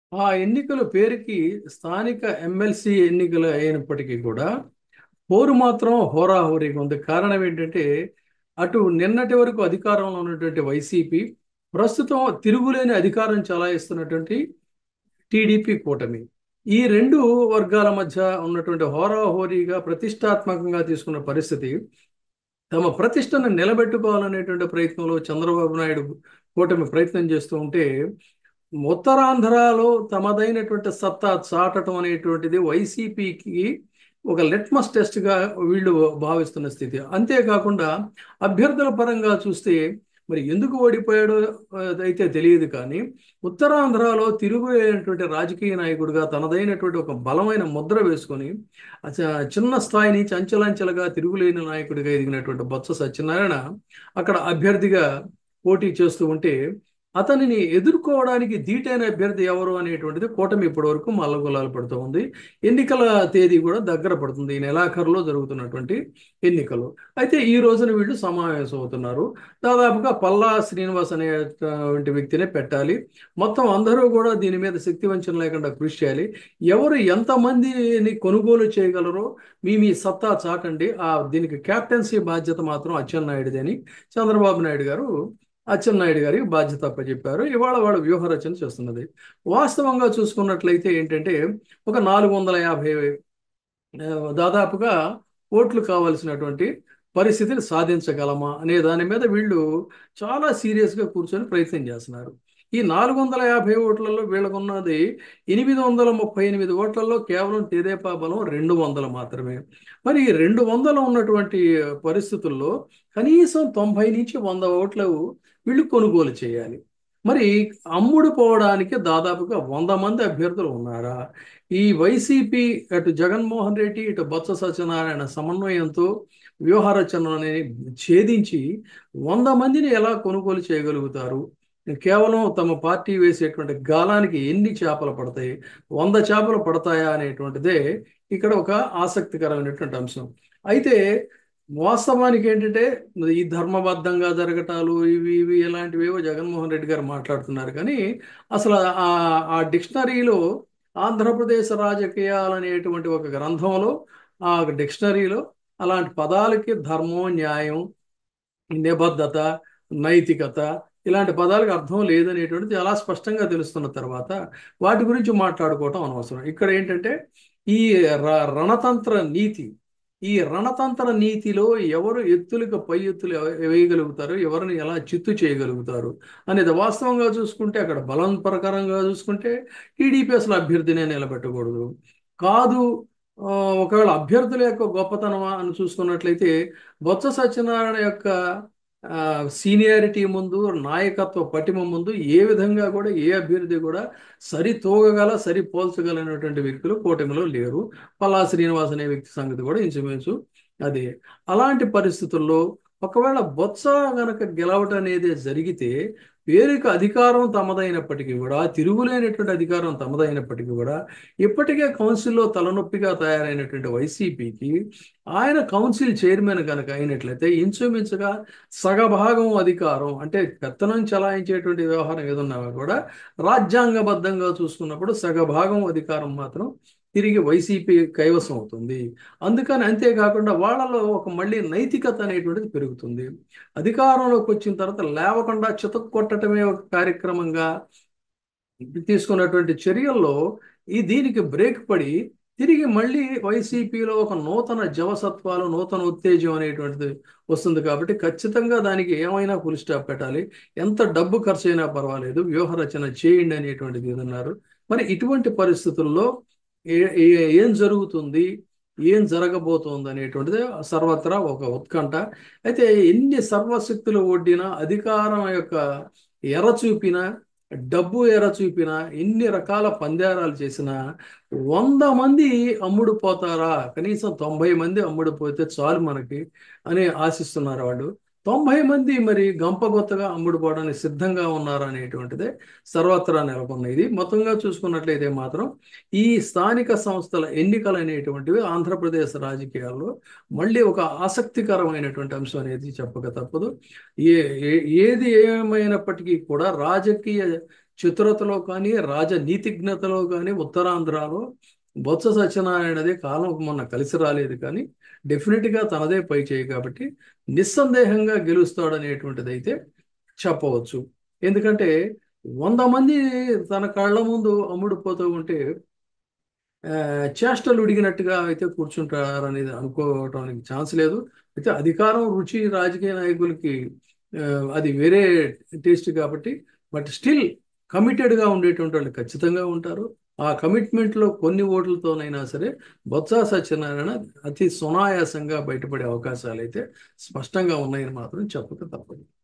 ఆ ఎన్నికల పేరుకి స్థానిక ఎమ్మెల్సీ ఎన్నికలు అయినప్పటికీ కూడా పోరు మాత్రం హోరాహోరీగా ఉంది కారణం ఏంటంటే అటు నిన్నటి వరకు అధికారంలో ఉన్నటువంటి వైసీపీ ప్రస్తుతం తిరుగులేని అధికారం చలాయిస్తున్నటువంటి టీడీపీ కూటమి ఈ రెండు వర్గాల మధ్య ఉన్నటువంటి హోరాహోరీగా ప్రతిష్టాత్మకంగా తీసుకున్న పరిస్థితి తమ ప్రతిష్టను నిలబెట్టుకోవాలనేటువంటి ప్రయత్నంలో చంద్రబాబు నాయుడు కూటమి ప్రయత్నం చేస్తూ ఉంటే ఉత్తరాంధ్రలో తమదైనటువంటి సత్తా చాటడం అనేటువంటిది వైసీపీకి ఒక లిట్మస్ టెస్ట్గా వీళ్ళు భావిస్తున్న స్థితి అంతేకాకుండా అభ్యర్థుల పరంగా చూస్తే మరి ఎందుకు ఓడిపోయాడో అయితే తెలియదు కానీ ఉత్తరాంధ్రలో తిరుగులేనటువంటి రాజకీయ నాయకుడిగా తనదైనటువంటి ఒక బలమైన ముద్ర వేసుకొని చిన్న స్థాయి నుంచి అంచెలంచెలుగా తిరుగులేని నాయకుడిగా ఎదిగినటువంటి బొత్స సత్యనారాయణ అక్కడ అభ్యర్థిగా పోటీ చేస్తూ ఉంటే అతనిని ఎదుర్కోవడానికి ధీటైన అభ్యర్థి ఎవరు అనేటువంటిది కూటమి ఇప్పటి వరకు మల్లగొల్లాలు పడుతూ ఉంది ఎన్నికల తేదీ కూడా దగ్గర పడుతుంది ఈ నెలాఖరులో జరుగుతున్నటువంటి ఎన్నికలు అయితే ఈ రోజున వీళ్ళు సమావేశం అవుతున్నారు దాదాపుగా పల్లా శ్రీనివాస్ అనేటువంటి వ్యక్తినే పెట్టాలి మొత్తం అందరూ కూడా దీని మీద శక్తి వంచన లేకుండా కృషి చేయాలి ఎవరు ఎంతమందిని కొనుగోలు చేయగలరో మీ మీ సత్తా చాటండి ఆ దీనికి క్యాప్టెన్సీ బాధ్యత మాత్రం అచ్చెన్నాయుడిది అని చంద్రబాబు నాయుడు గారు అచ్చెన్నాయుడు గారికి బాధ్యత అప్పచెప్పారు ఇవాళ వాళ్ళు వ్యూహరచన చేస్తున్నది వాస్తవంగా చూసుకున్నట్లయితే ఏంటంటే ఒక నాలుగు వందల యాభై దాదాపుగా ఓట్లు కావాల్సినటువంటి పరిస్థితిని సాధించగలమా అనే దాని మీద వీళ్ళు చాలా సీరియస్గా కూర్చొని ప్రయత్నం చేస్తున్నారు ఈ నాలుగు వందల యాభై ఓట్లలో వీళ్ళకున్నది ఎనిమిది వందల ముప్పై ఎనిమిది ఓట్లలో కేవలం తెదేపా బలం రెండు వందలు మాత్రమే మరి ఈ రెండు వందలు ఉన్నటువంటి పరిస్థితుల్లో కనీసం తొంభై నుంచి వంద ఓట్లు వీళ్ళు కొనుగోలు చేయాలి మరి అమ్ముడు పోవడానికి దాదాపుగా వంద మంది అభ్యర్థులు ఉన్నారా ఈ వైసీపీ అటు జగన్మోహన్ రెడ్డి ఇటు బొత్స సత్యనారాయణ సమన్వయంతో వ్యూహరచనని ఛేదించి వంద మందిని ఎలా కొనుగోలు చేయగలుగుతారు కేవలం తమ పార్టీ వేసేటువంటి గాలానికి ఎన్ని చేపలు పడతాయి వంద చేపలు పడతాయా అనేటువంటిదే ఇక్కడ ఒక ఆసక్తికరమైనటువంటి అంశం అయితే వాస్తవానికి ఏంటంటే ఈ ధర్మబద్ధంగా జరగటాలు ఇవి ఇవి ఇలాంటివేవో జగన్మోహన్ రెడ్డి గారు మాట్లాడుతున్నారు కానీ అసలు ఆ డిక్షనరీలో ఆంధ్రప్రదేశ్ రాజకీయాలు అనేటువంటి ఒక గ్రంథంలో ఆ డిక్షనరీలో అలాంటి పదాలకి ధర్మం న్యాయం నిబద్ధత నైతికత ఇలాంటి పదాలకు అర్థం లేదనేటువంటిది చాలా స్పష్టంగా తెలుస్తున్న తర్వాత వాటి గురించి మాట్లాడుకోవటం అనవసరం ఇక్కడ ఏంటంటే ఈ రణతంత్ర నీతి ఈ రణతంత్ర నీతిలో ఎవరు ఎత్తులకు పై ఎత్తులు వేయగలుగుతారు ఎవరిని ఎలా చిత్తు చేయగలుగుతారు అనేది వాస్తవంగా చూసుకుంటే అక్కడ బలం ప్రకారంగా చూసుకుంటే టీడీపీ అసలు అభ్యర్థినే నిలబెట్టకూడదు కాదు ఒకవేళ అభ్యర్థుల యొక్క గొప్పతనం అని చూసుకున్నట్లయితే బొత్స సత్యనారాయణ యొక్క సీనియారిటీ ముందు నాయకత్వ పటిమ ముందు ఏ విధంగా కూడా ఏ అభ్యర్థి కూడా సరి తోగగల సరి పోల్చగలనటువంటి వ్యక్తులు కూటమిలో లేరు పల్లా శ్రీనివాస్ అనే వ్యక్తి సంగతి కూడా ఇంచుమించు అదే అలాంటి పరిస్థితుల్లో ఒకవేళ బొత్స గనక గెలవటం అనేది జరిగితే పేరుకు అధికారం తమదైనప్పటికీ కూడా తిరుగులేనటువంటి అధికారం తమదైనప్పటికీ కూడా ఇప్పటికే కౌన్సిల్లో తలనొప్పిగా తయారైనటువంటి వైసీపీకి ఆయన కౌన్సిల్ చైర్మన్ కనుక అయినట్లయితే ఇంచుమించుగా సగభాగం అధికారం అంటే పెత్తనం చలాయించేటువంటి వ్యవహారం ఏదన్నా కూడా రాజ్యాంగబద్ధంగా చూసుకున్నప్పుడు సగభాగం అధికారం మాత్రం తిరిగి వైసీపీ కైవసం అవుతుంది అందుకని అంతేకాకుండా వాళ్ళలో ఒక మళ్ళీ నైతికత అనేటువంటిది పెరుగుతుంది అధికారంలోకి వచ్చిన తర్వాత లేవకుండా చితక్ కొట్టడమే ఒక కార్యక్రమంగా తీసుకున్నటువంటి చర్యల్లో ఈ దీనికి బ్రేక్ పడి తిరిగి మళ్ళీ వైసీపీలో ఒక నూతన జవసత్వాలు నూతన ఉత్తేజం అనేటువంటిది వస్తుంది కాబట్టి ఖచ్చితంగా దానికి ఏమైనా ఫుల్ స్టాప్ పెట్టాలి ఎంత డబ్బు ఖర్చు అయినా పర్వాలేదు వ్యూహరచన చేయండి అనేటువంటిది ఏదన్నారు మరి ఇటువంటి పరిస్థితుల్లో ఏం జరుగుతుంది ఏం జరగబోతోంది అనేటువంటిది సర్వత్రా ఒక ఉత్కంఠ అయితే ఎన్ని సర్వశక్తులు ఒడ్డినా అధికారం యొక్క ఎర చూపినా డబ్బు ఎర చూపినా ఎన్ని రకాల పందేరాలు చేసినా వంద మంది అమ్ముడు పోతారా కనీసం తొంభై మంది అమ్ముడు పోతే చాలు మనకి అని ఆశిస్తున్నారు వాళ్ళు తొంభై మంది మరి గంపగొత్తగా అమ్ముడుపోవడానికి సిద్ధంగా ఉన్నారు అనేటువంటిదే సర్వత్రా నెలకొన్న ఇది మొత్తంగా చూసుకున్నట్లయితే మాత్రం ఈ స్థానిక సంస్థల ఎన్నికలు అనేటువంటివి ఆంధ్రప్రదేశ్ రాజకీయాల్లో మళ్ళీ ఒక ఆసక్తికరమైనటువంటి అంశం అనేది చెప్పక తప్పదు ఏ ఏది ఏమైనప్పటికీ కూడా రాజకీయ చతురతలో కానీ రాజనీతిజ్ఞతలో కానీ ఉత్తరాంధ్రలో బొత్స సత్యనారాయణదే కాలం మొన్న కలిసి రాలేదు కానీ డెఫినెట్గా తనదే పై చేయి కాబట్టి నిస్సందేహంగా గెలుస్తాడనేటువంటిది అయితే చెప్పవచ్చు ఎందుకంటే వంద మంది తన కళ్ళ ముందు అమ్ముడుపోతూ ఉంటే ఆ, చేష్టలు ఉడిగినట్టుగా అయితే కూర్చుంటారనేది అనుకోవటానికి ఛాన్స్ లేదు అయితే అధికారం రుచి రాజకీయ నాయకులకి ఆ, అది వేరే టేస్ట్ కాబట్టి బట్ స్టిల్ కమిటెడ్గా ఉండేటువంటి వాళ్ళు ఖచ్చితంగా ఉంటారు ఆ కమిట్మెంట్లో కొన్ని ఓట్లతోనైనా సరే బొత్స సత్యనారాయణ అతి సునాయాసంగా బయటపడే అవకాశాలు అయితే స్పష్టంగా ఉన్నాయని మాత్రం చెప్పక తప్పదు